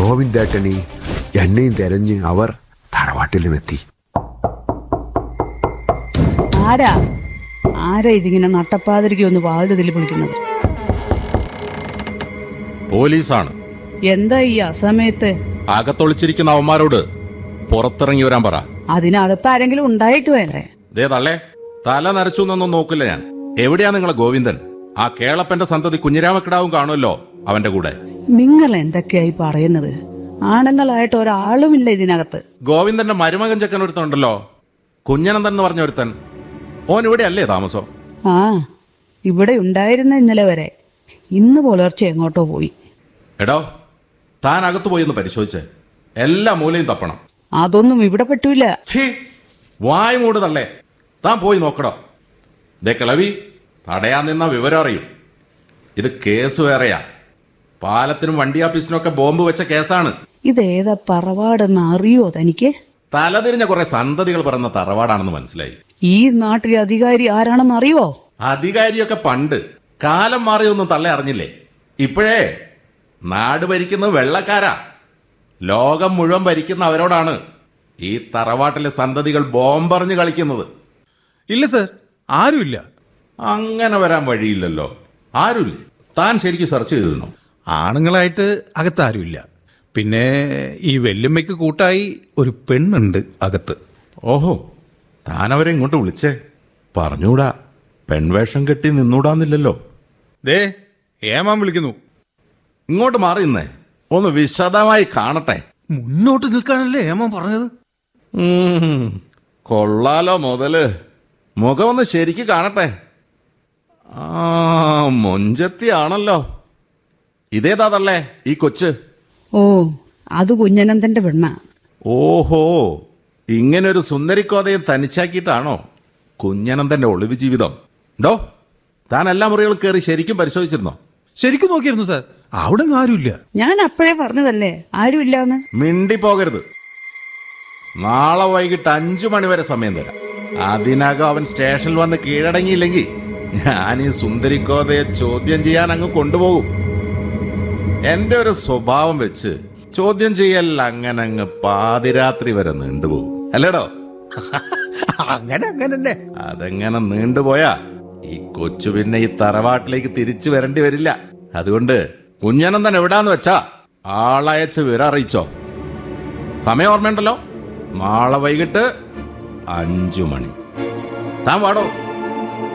ഗോവിന്ദേട്ടനി എന്നെയും തെരഞ്ഞ് അവർ തറവാട്ടിലുമെത്തി ആരാ ആരാ ഇതിങ്ങനെ നട്ടപ്പാതിരിക്ക് ഒന്ന് വാതിൽ വിളിക്കുന്നത് പോലീസാണ് എന്താ ഈ അസമയത്ത് അകത്തൊളിച്ചിരിക്കുന്ന അവന്മാരോട് പുറത്തിറങ്ങി വരാൻ പറ അതിനടുപ്പ് ആരെങ്കിലും ഉണ്ടായിട്ടുമല്ലേ ദേ തള്ളേ തല നരച്ചു എന്നൊന്നും നോക്കില്ല ഞാൻ എവിടെയാ നിങ്ങളെ ഗോവിന്ദൻ ആ കേളപ്പന്റെ സന്തതി കുഞ്ഞിരാമക്കിടാവും കാണുമല്ലോ അവന്റെ കൂടെ നിങ്ങൾ എന്തൊക്കെയായി പറയുന്നത് ആണുങ്ങളായിട്ട് ഒരാളുമില്ല ഇതിനകത്ത് ഗോവിന്ദന്റെ മരുമകൻ ചെക്കൻ ഒരുത്തനുണ്ടല്ലോ കുഞ്ഞനന്ദൻ എന്ന് പറഞ്ഞ ഒരുത്തൻ ഓൻ ഇവിടെ അല്ലേ താമസം ആ ഇവിടെ ഉണ്ടായിരുന്ന ഇന്നലെ വരെ ഇന്ന് പുലർച്ചെ എങ്ങോട്ടോ പോയി എടോ താൻ അകത്ത് പോയി ഒന്ന് പരിശോധിച്ചേ എല്ലാ മൂലയും തപ്പണം അതൊന്നും ഇവിടെ പറ്റൂല ഛീ വായ് മൂട് തള്ളേ താൻ പോയി നോക്കടോ ദേ കിളവി തടയാൻ നിന്ന വിവരം അറിയും ഇത് കേസ് വേറെയാ പാലത്തിനും വണ്ടി ആഫീസിനും ഒക്കെ ബോംബ് വെച്ച കേസാണ് ഇതേതാ പറവാടെന്ന് അറിയോ തനിക്ക് തലതിരിഞ്ഞ കുറെ സന്തതികൾ പറയുന്ന തറവാടാണെന്ന് മനസ്സിലായി ഈ നാട്ടിലെ അധികാരി ആരാണെന്ന് അറിയോ അധികാരിയൊക്കെ പണ്ട് കാലം മാറിയൊന്നും തള്ളെ അറിഞ്ഞില്ലേ ഇപ്പോഴേ നാട് ഭരിക്കുന്നത് വെള്ളക്കാരാ ലോകം മുഴുവൻ ഭരിക്കുന്ന അവരോടാണ് ഈ തറവാട്ടിലെ സന്തതികൾ ബോംബെറിഞ്ഞ് കളിക്കുന്നത് ഇല്ല സർ ആരുമില്ല അങ്ങനെ വരാൻ വഴിയില്ലല്ലോ ആരുമില്ലേ താൻ ശരിക്കും സെർച്ച് ചെയ്തിരുന്നു ആണുങ്ങളായിട്ട് അകത്ത് ആരുമില്ല പിന്നെ ഈ വെല്ലുമ്മയ്ക്ക് കൂട്ടായി ഒരു പെണ്ണുണ്ട് അകത്ത് ഓഹോ താൻ അവരെ ഇങ്ങോട്ട് വിളിച്ചേ പറഞ്ഞൂടാ പെൺവേഷം കെട്ടി നിന്നൂടാന്നില്ലല്ലോ ദേ ഏമാൻ വിളിക്കുന്നു ഇങ്ങോട്ട് മാറി നിന്നേ ഒന്ന് വിശദമായി കാണട്ടെ മുന്നോട്ട് നിൽക്കാനല്ലേ ഏമാൻ പറഞ്ഞത് ഉം, കൊള്ളാലോ മുതല് മുഖം ഒന്ന് ശരിക്ക് കാണട്ടെ ആ മൊഞ്ചത്തിയാണല്ലോ ഇതേതാതല്ലേ ഈ കൊച്ച് ഓ അത് കുഞ്ഞനന്ദന്റെ പെണ്ണ ഓഹോ ഇങ്ങനൊരു സുന്ദരിക്കോതയെ തനിച്ചാക്കിയിട്ടാണോ കുഞ്ഞനന്ദന്റെ ഒളിവ് ജീവിതം ഡോ താൻ എല്ലാ മുറികളും കയറി ശരിക്കും പരിശോധിച്ചിരുന്നോ ശരിക്കും നോക്കിയിരുന്നു സാർ അവിടെ അങ്ങ് ആരുമില്ല ഞാൻ അപ്പോഴേ പറഞ്ഞതല്ലേ ആരുമില്ലാന്ന് മിണ്ടിപ്പോകരുത് നാളെ വൈകിട്ട് അഞ്ചു മണിവരെ സമയം തരാം അതിനകം അവൻ സ്റ്റേഷനിൽ വന്ന് കീഴടങ്ങിയില്ലെങ്കിൽ ഞാൻ ഈ സുന്ദരിക്കോതയെ ചോദ്യം ചെയ്യാൻ അങ്ങ് കൊണ്ടുപോകും എന്റെ ഒരു സ്വഭാവം വെച്ച് ചോദ്യം ചെയ്യൽ അങ്ങനെ അങ്ങ് പാതിരാത്രി വരെ നീണ്ടുപോകും അല്ലേടോ അങ്ങനെ അങ്ങനെ തന്നെ അതെങ്ങനെ നീണ്ടുപോയാ ഈ കൊച്ചു പിന്നെ ഈ തറവാട്ടിലേക്ക് തിരിച്ചു വരേണ്ടി വരില്ല അതുകൊണ്ട് കുഞ്ഞനന്ദൻ എവിടാന്ന് വെച്ചാ ആളയച്ച് വിവരം അറിയിച്ചോ സമയം ഓർമ്മയുണ്ടല്ലോ നാളെ വൈകിട്ട് അഞ്ചു മണി താൻ വാടോ